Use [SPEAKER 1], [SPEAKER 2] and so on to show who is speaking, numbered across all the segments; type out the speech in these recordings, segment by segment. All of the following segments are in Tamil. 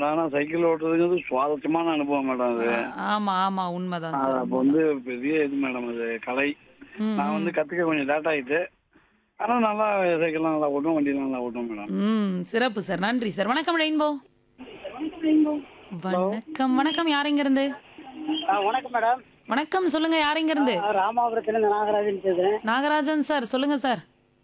[SPEAKER 1] மேடம் ஆனா சைக்கிள் ஓட்டுறதுங்கிறது சுவாரஸ்யமான அனுபவம் மேடம் அது
[SPEAKER 2] ஆமா ஆமா உண்மைதான்
[SPEAKER 1] அது
[SPEAKER 2] சார்
[SPEAKER 1] அப்போ வந்து பெரிய இது மேடம் அது கலை
[SPEAKER 2] ம்,
[SPEAKER 1] நான் வந்து கத்துக்க கொஞ்சம் லேட் ஆயிட்டு ஆனா நல்லா சைக்கிள்லாம் நல்லா ஓட்டும் வண்டிலாம் நல்லா ஓட்டும் மேடம்
[SPEAKER 2] ம் சிறப்பு சார் நன்றி சார் வணக்கம் ரெயின்போ வணக்கம் வணக்கம் யார் இங்க இருந்து
[SPEAKER 3] வணக்கம் மேடம்
[SPEAKER 2] வணக்கம் சொல்லுங்க யார் இங்க இருந்து
[SPEAKER 3] ராமாபுரத்துலேருந்து நாகராஜன் பேசுறேன்
[SPEAKER 2] நாகராஜன் சார் சொல்லுங்க சார்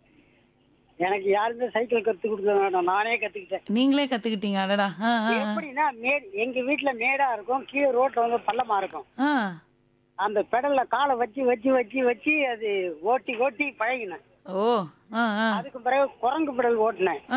[SPEAKER 3] எனக்கு யாருமே சைக்கிள் கத்து கொடுக்க வேண்டாம் நானே கத்துக்கிட்டேன்
[SPEAKER 2] நீங்களே கத்துக்கிட்டீங்க அடடா ஆ, ஆ, ஆ.
[SPEAKER 3] எப்படின்னா மே எங்க வீட்டுல மேடா இருக்கும் கீழே ரோட்ல வந்து பள்ளமா இருக்கும்
[SPEAKER 2] ஆ
[SPEAKER 3] அந்த பெடல்ல காலை வச்சு வச்சு வச்சு வச்சு அது ஓட்டி ஓட்டி பழகினேன்
[SPEAKER 2] ஓ ஆ ஆ
[SPEAKER 3] அதுக்கு பிறகு குரங்கு பெடல் ஓட்டினேன்
[SPEAKER 2] ஆ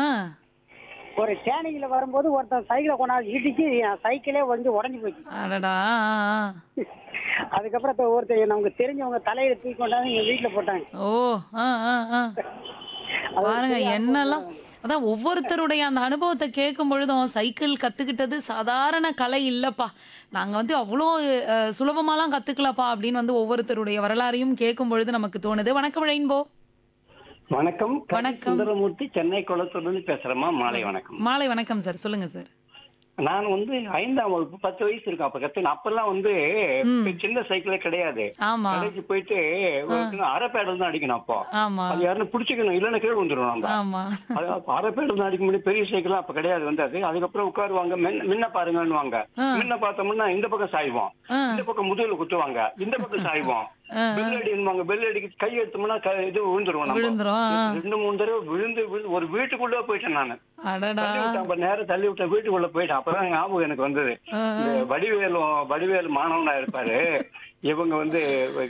[SPEAKER 3] ஒரு டேனிங்ல வரும்போது ஒருத்தன் சைக்கிளை கொண்டாந்து இடிச்சு என் சைக்கிளே வந்து உடஞ்சி போச்சு
[SPEAKER 2] அடடா ஆ, ஆ, ஆ.
[SPEAKER 3] அதுக்கப்புறம் இப்ப ஒருத்தர் நமக்கு தெரிஞ்சவங்க தலையில தூக்கி கொண்டாந்து எங்க வீட்டுல போட்டாங்க
[SPEAKER 2] ஓ ஆ ஆ ஆ பாருங்க என்னெல்லாம் அதான் ஒவ்வொருத்தருடைய அந்த அனுபவத்தை கேட்கும் பொழுதும் சைக்கிள் கத்துக்கிட்டது சாதாரண கலை இல்லப்பா நாங்க வந்து அவ்வளோ அஹ், சுலபமாலாம் கத்துக்கலப்பா அப்படின்னு வந்து ஒவ்வொருத்தருடைய வரலாறையும் கேட்கும் பொழுது நமக்கு தோணுது வணக்கம் ரெயின்போ
[SPEAKER 4] வணக்கம் கவி
[SPEAKER 2] வணக்கம்.
[SPEAKER 4] சுந்தரமூர்த்தி சென்னை குளத்தூர்ல பேசுறேம்மா மாலை வணக்கம்
[SPEAKER 2] மாலை வணக்கம் சார் சொல்லுங்க சார்
[SPEAKER 4] நான் வந்து ஐந்தாம் வகுப்பு பத்து வயசு இருக்கும் அப்ப கத்து அப்பெல்லாம் வந்து சின்ன சைக்கிளே கிடையாது
[SPEAKER 2] ஆமா
[SPEAKER 4] கடைக்கு போயிட்டு அரை பேடல் தான் அடிக்கணும் அப்போ
[SPEAKER 2] ஆமா
[SPEAKER 4] அது யாரும் பிடிச்சிக்கணும் இல்லைன்னா கீழே வந்துடும் நம்ம
[SPEAKER 2] ஆமா
[SPEAKER 4] அது அப்ப அரை பேடல் தான் அடிக்க முடியும் பெரிய சைக்கிள் அப்ப கிடையாது வந்து அது அதுக்கப்புறம் உட்காருவாங்க முன்ன- முன்ன பாருங்கன்னுவாங்க
[SPEAKER 2] ஆ.
[SPEAKER 4] முன்ன பார்த்தோம்னா இந்த பக்கம் சாய்வோம்
[SPEAKER 2] ஆ.
[SPEAKER 4] இந்த பக்கம் முதுகுல குத்துவாங்க இந்த பக்கம் சாய்வோம்
[SPEAKER 2] ஆ,
[SPEAKER 4] பெல் அடிவாங்க பெல் அடிக்க கை எடுத்தோம்னா க- இது விழுந்துருவோம் நம்ம
[SPEAKER 2] விழுந்துரும் ஆ.
[SPEAKER 4] ரெண்டு மூணு தடவை விழுந்து விழுந்து ஒரு வீட்டுக்குள்ள போயிட்டேன் நான்
[SPEAKER 2] அடடா
[SPEAKER 4] தள்ளி விட்டான் நேரம் தள்ளி விட்ட வீட்டுக்குள்ள போயிட்டேன் அப்பதான் ஞாபகம் எனக்கு வந்தது
[SPEAKER 2] ஆ,
[SPEAKER 4] இந்த வடிவேலும் வடிவேலு மாணவனா இருப்பாரு இவங்க வந்து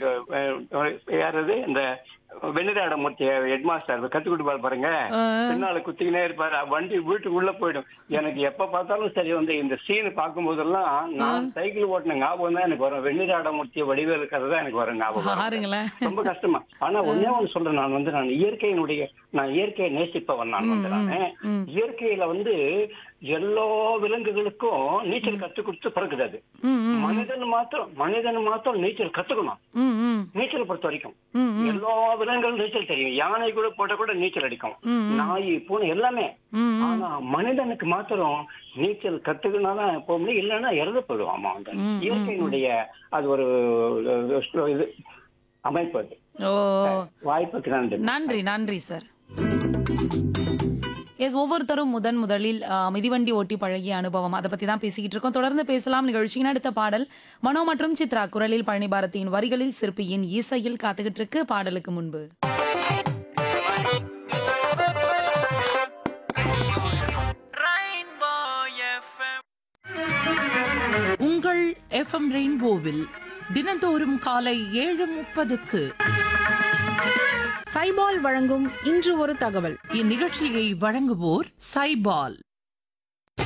[SPEAKER 4] அஹ், யாரது இந்த வெண்ணிராடமூர்த்தி ஹெட் மாஸ்டர் கத்து கொடுப்பாரு பாருங்க
[SPEAKER 2] ஆ.
[SPEAKER 4] பின்னால குத்திக்கினே இருப்பாரு வண்டி வீட்டுக்குள்ள போயிடும் எனக்கு எப்ப பார்த்தாலும் சரி வந்து இந்த சீன் பார்க்கும் போதெல்லாம் நான் சைக்கிள் ஓட்டின ஞாபகம் தான் எனக்கு வரும் வெண்ணிராடமூர்த்தி வடிவேலு கதை தான் எனக்கு வரும் ஞாபகம் வரும்.
[SPEAKER 2] பாருங்களேன்
[SPEAKER 4] ரொம்ப கஷ்டமா ஆனா ஒன்னே ஒண்ணு சொல்றேன் நான் வந்து நான் இயற்கையினுடைய நான் இயற்கையை நேசிப்பவன் நான் வந்து நானு
[SPEAKER 2] ம்.
[SPEAKER 4] இயற்கையில வந்து எல்லா விலங்குகளுக்கும் நீச்சல் கத்து கொடுத்து பிறகுது அது
[SPEAKER 2] ம் ம்
[SPEAKER 4] மனிதன் மாத்திரம் மனிதன் மாத்திரம் நீச்சல் கத்துக்கணும்
[SPEAKER 2] ம் ம்
[SPEAKER 4] நீச்சல் பொறுத்த வரைக்கும்
[SPEAKER 2] ம் ம்
[SPEAKER 4] எல்லா விலங்குகளும் நீச்சல் தெரியும் யானை கூட போட்ட கூட நீச்சல் அடிக்கும்
[SPEAKER 2] ம், ம்.
[SPEAKER 4] நாய் பூனை எல்லாமே
[SPEAKER 2] ம், ம்.
[SPEAKER 4] ஆனா மனிதனுக்கு மாத்திரம் நீச்சல் கத்துக்கினாதான் போக முடியும் இல்லைன்னா இறந்து போயிடுவாமா வந்து
[SPEAKER 2] ம், ம்,
[SPEAKER 4] இயற்கையினுடைய அது ஒரு அஹ், இது அமைப்பு அது
[SPEAKER 2] ஓ
[SPEAKER 4] வாய்ப்புக்கு நன்றி
[SPEAKER 2] நன்றி நன்றி சார் எஸ் ஒவ்வொருத்தரும் முதன் முதலில் ஆ, மிதிவண்டி ஓட்டி பழகிய அனுபவம் அதை பத்தி தான் பேசிக்கிட்டு இருக்கோம் தொடர்ந்து பேசலாம் நிகழ்ச்சியின் அடுத்த பாடல் மனோ மற்றும் சித்ரா குரலில் பழனி பாரதியின் வரிகளில் சிற்பியின் இசையில் காத்துக்கிட்டு இருக்கு பாடலுக்கு முன்பு
[SPEAKER 5] உங்கள் எஃப்எம் ரெயின்போவில் தினந்தோறும் காலை ஏழு முப்பதுக்கு
[SPEAKER 6] சைபால் வழங்கும் இன்று ஒரு தகவல்
[SPEAKER 5] இந்நிகழ்ச்சியை வழங்குவோர் சைபால்